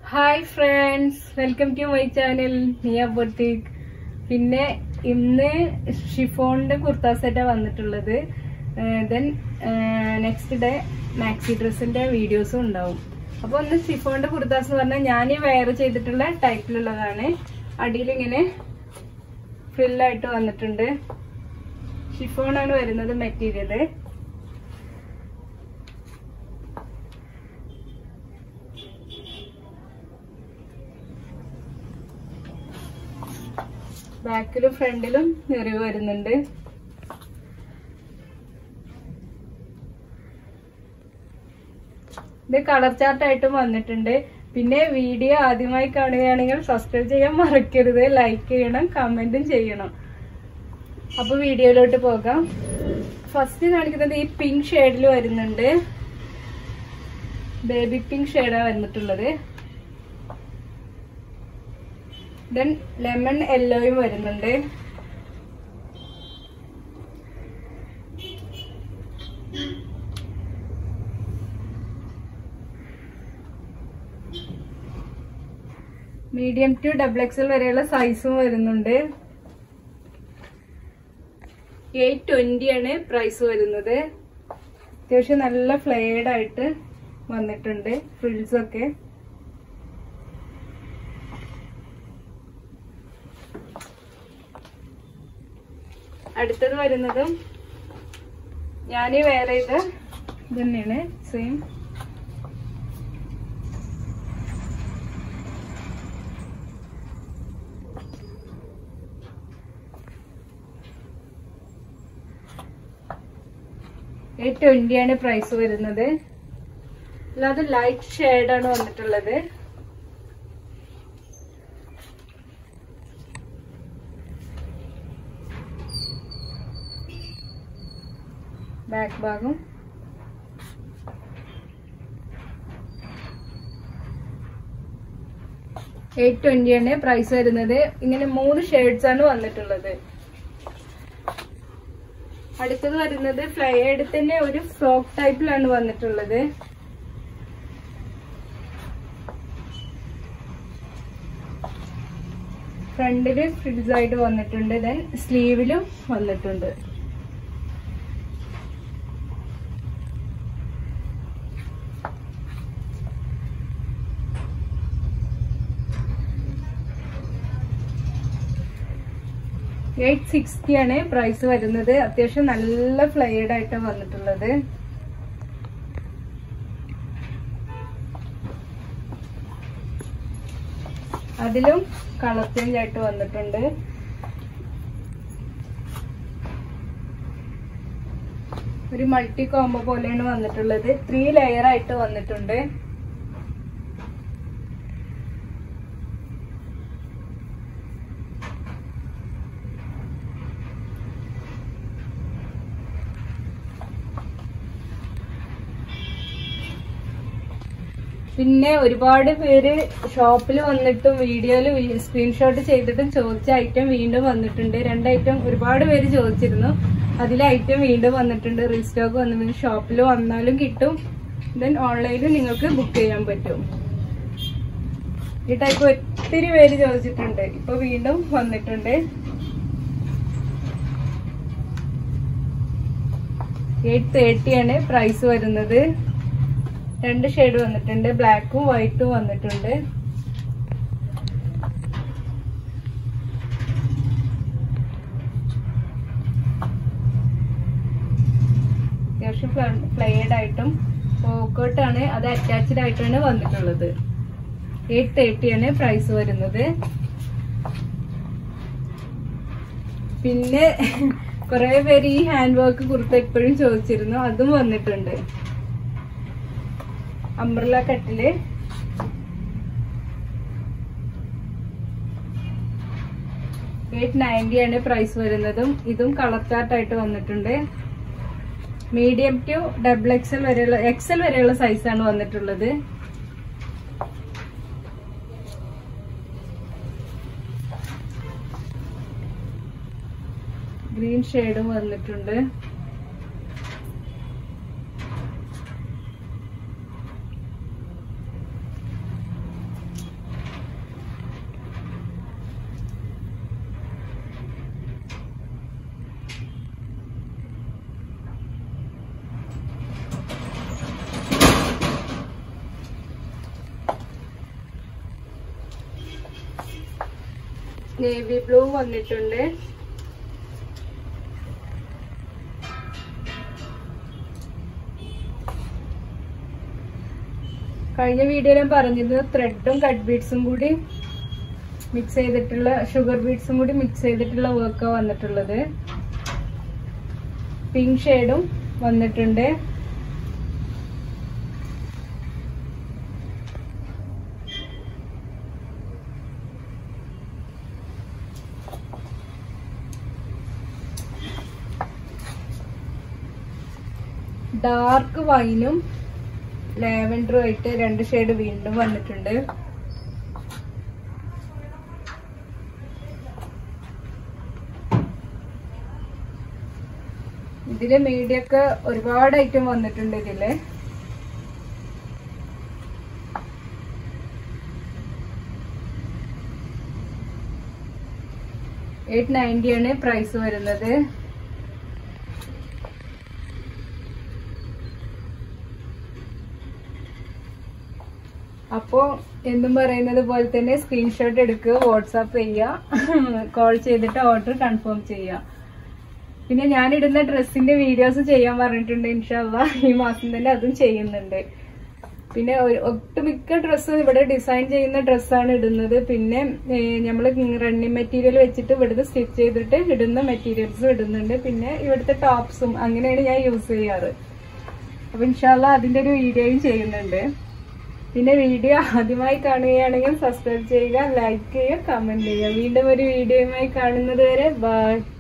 hi friends welcome to my channel Niya boutique പിന്നെ ഇന്ന് ഷിഫോണിന്റെ കുർത്ത സെറ്റാ വന്നിട്ടുള്ളത് ദെൻ നെക്സ്റ്റ് ഡേ മാക്സി ഡ്രസ്സിന്റെ വീഡിയോസും ഉണ്ടാവും അപ്പൊ ഒന്ന് ഷിഫോണിന്റെ കുർത്താസ് എന്ന് പറഞ്ഞാൽ ഞാൻ വെയർ ചെയ്തിട്ടുള്ള ടൈപ്പിലുള്ളതാണ് അടിയിൽ ഇങ്ങനെ ഫ്രില്ലായിട്ട് വന്നിട്ടുണ്ട് ഷിഫോണാണ് വരുന്നത് മെറ്റീരിയല് ബാക്കിലും ഫ്രണ്ടിലും നിറവ് വരുന്നുണ്ട് ഇത് കളർ ചാർട്ട് ആയിട്ടും വന്നിട്ടുണ്ട് പിന്നെ വീഡിയോ ആദ്യമായി കാണുകയാണെങ്കിൽ സബ്സ്ക്രൈബ് ചെയ്യാൻ മറക്കരുത് ലൈക്ക് ചെയ്യണം കമന്റും ചെയ്യണം അപ്പൊ വീഡിയോയിലോട്ട് പോകാം ഫസ്റ്റ് കാണിക്കുന്നത് ഈ പിങ്ക് ഷെയ്ഡിൽ വരുന്നുണ്ട് ബേബി പിങ്ക് ഷെയ്ഡാണ് വന്നിട്ടുള്ളത് ദെൻ ലെമൺ യെല്ലോയും വരുന്നുണ്ട് മീഡിയം ടു ഡബിൾ എക്സൽ വരെയുള്ള സൈസും വരുന്നുണ്ട് എയ്റ്റ് ട്വന്റി ആണ് പ്രൈസ് വരുന്നത് അത്യാവശ്യം നല്ല ഫ്ലെയർഡ് ആയിട്ട് വന്നിട്ടുണ്ട് ഫ്രിൽസ് ഒക്കെ അടുത്തത് വരുന്നതും ഞാൻ വേറെ ഇത് തന്നെയാണ് സെയിം എയ്റ്റ് ട്വന്റി ആണ് പ്രൈസ് വരുന്നത് അല്ലാതെ ലൈറ്റ് ഷെയ്ഡാണ് വന്നിട്ടുള്ളത് ബാക്ക് ഭാഗം എയ്റ്റ് ട്വന്റി ആണ് പ്രൈസ് വരുന്നത് ഇങ്ങനെ മൂന്ന് ഷെയ്ഡ്സ് ആണ് വന്നിട്ടുള്ളത് അടുത്തത് വരുന്നത് ഫ്ലൈഡ് തന്നെ ഒരു ഫ്രോക്ക് ടൈപ്പിലാണ് വന്നിട്ടുള്ളത് ഫ്രണ്ടില് ഫ്രിഡ്സ് ആയിട്ട് വന്നിട്ടുണ്ട് ദെൻ സ്ലീവിലും വന്നിട്ടുണ്ട് എയ്റ്റ് സിക്സ്റ്റി ആണ് പ്രൈസ് വരുന്നത് അത്യാവശ്യം നല്ല ഫ്ലൈഡ് ആയിട്ട് വന്നിട്ടുള്ളത് അതിലും കളർ ചേഞ്ച് ആയിട്ട് വന്നിട്ടുണ്ട് ഒരു മൾട്ടി കോംബോ പോലെയാണ് വന്നിട്ടുള്ളത് ത്രീ ലെയർ ആയിട്ട് വന്നിട്ടുണ്ട് പിന്നെ ഒരുപാട് പേര് ഷോപ്പിൽ വന്നിട്ടും വീഡിയോയിൽ സ്ക്രീൻഷോട്ട് ചെയ്തിട്ടും ചോദിച്ച ഐറ്റം വീണ്ടും വന്നിട്ടുണ്ട് രണ്ട് ഐറ്റം ഒരുപാട് പേര് ചോദിച്ചിരുന്നു അതിലെ ഐറ്റം വീണ്ടും വന്നിട്ടുണ്ട് റീസ്റ്റോക്ക് വന്നിട്ടുണ്ട് ഷോപ്പിൽ വന്നാലും കിട്ടും ദെൻ ഓൺലൈനിൽ നിങ്ങൾക്ക് ബുക്ക് ചെയ്യാൻ പറ്റും ഈ ടൈപ്പ് ഒത്തിരി പേര് ചോദിച്ചിട്ടുണ്ട് ഇപ്പൊ വീണ്ടും വന്നിട്ടുണ്ട് എയ്റ്റ് തേർട്ടി ആണ് പ്രൈസ് വരുന്നത് രണ്ട് ഷെയ്ഡ് വന്നിട്ടുണ്ട് ബ്ലാക്കും വൈറ്റും വന്നിട്ടുണ്ട് അത്യാവശ്യം ഫ്ലൈഡ് ആയിട്ടും പോക്കോട്ടാണ് അത് അറ്റാച്ച്ഡ് ആയിട്ടാണ് വന്നിട്ടുള്ളത് എയ്റ്റ് തേർട്ടി ആണ് പ്രൈസ് വരുന്നത് പിന്നെ കുറെ പേര് ഈ ഹാൻഡ് വർക്ക് കുർത്ത എപ്പോഴും ചോദിച്ചിരുന്നു അതും വന്നിട്ടുണ്ട് അംബ്രല കട്ടില് എയ്റ്റ് നയൻറ്റി ആണ് പ്രൈസ് വരുന്നതും ഇതും കളർ ചാർട്ട് ആയിട്ട് വന്നിട്ടുണ്ട് മീഡിയം ടു ഡബിൾ എക്സൽ വരെയുള്ള എക്സൽ വരെയുള്ള സൈസാണ് വന്നിട്ടുള്ളത് ഗ്രീൻ ഷെയ്ഡും വന്നിട്ടുണ്ട് നേവി ബ്ലൂ വന്നിട്ടുണ്ട് കഴിഞ്ഞ വീഡിയോയിൽ ഞാൻ പറഞ്ഞിരുന്നു ത്രെഡും കട്ട് ബീഡ്സും കൂടി മിക്സ് ചെയ്തിട്ടുള്ള ഷുഗർ ബീഡ്സും കൂടി മിക്സ് ചെയ്തിട്ടുള്ള വർക്കാണ് വന്നിട്ടുള്ളത് പിങ്ക് ഷെയ്ഡും വന്നിട്ടുണ്ട് ഡാർക്ക് വൈനും ലാവൻഡറും ആയിട്ട് രണ്ട് ഷെയ്ഡ് വീണ്ടും വന്നിട്ടുണ്ട് ഇതില് മീഡിയൊക്കെ ഒരുപാട് ഐറ്റം വന്നിട്ടുണ്ട് ഇതില് എയ്റ്റ് നയൻറ്റി ആണ് പ്രൈസ് വരുന്നത് അപ്പോ എന്നും പറയുന്നത് പോലെ തന്നെ സ്ക്രീൻഷോട്ട് എടുക്കുക വാട്സാപ്പ് ചെയ്യുക കോൾ ചെയ്തിട്ട് ഓർഡർ കൺഫേം ചെയ്യുക പിന്നെ ഞാൻ ഇടുന്ന ഡ്രസ്സിന്റെ വീഡിയോസ് ചെയ്യാൻ പറഞ്ഞിട്ടുണ്ട് ഇൻഷാല്ല ഈ മാസം തന്നെ അതും ചെയ്യുന്നുണ്ട് പിന്നെ ഒരു- ഒട്ടുമിക്ക ഡ്രസ്സും ഇവിടെ ഡിസൈൻ ചെയ്യുന്ന ഡ്രസ്സാണ് ഇടുന്നത് പിന്നെ നമ്മൾ റണ്ണിങ് മെറ്റീരിയൽ വെച്ചിട്ട് ഇവിടുത്തെ സ്റ്റിച്ച് ചെയ്തിട്ട് ഇടുന്ന മെറ്റീരിയൽസും ഇടുന്നുണ്ട് പിന്നെ ഇവിടുത്തെ ടോപ്സും അങ്ങനെയാണ് ഞാൻ യൂസ് ചെയ്യാറ് അപ്പൊ ഇൻഷാല്ല അതിന്റെ ഒരു വീഡിയോയും ചെയ്യുന്നുണ്ട് പിന്നെ വീഡിയോ ആദ്യമായി കാണുകയാണെങ്കിൽ സബ്സ്ക്രൈബ് ചെയ്യുക ലൈക്ക് ചെയ്യുക കമന്റ് ചെയ്യുക വീണ്ടും ഒരു വീഡിയോയുമായി കാണുന്നത് വരെ ബൈ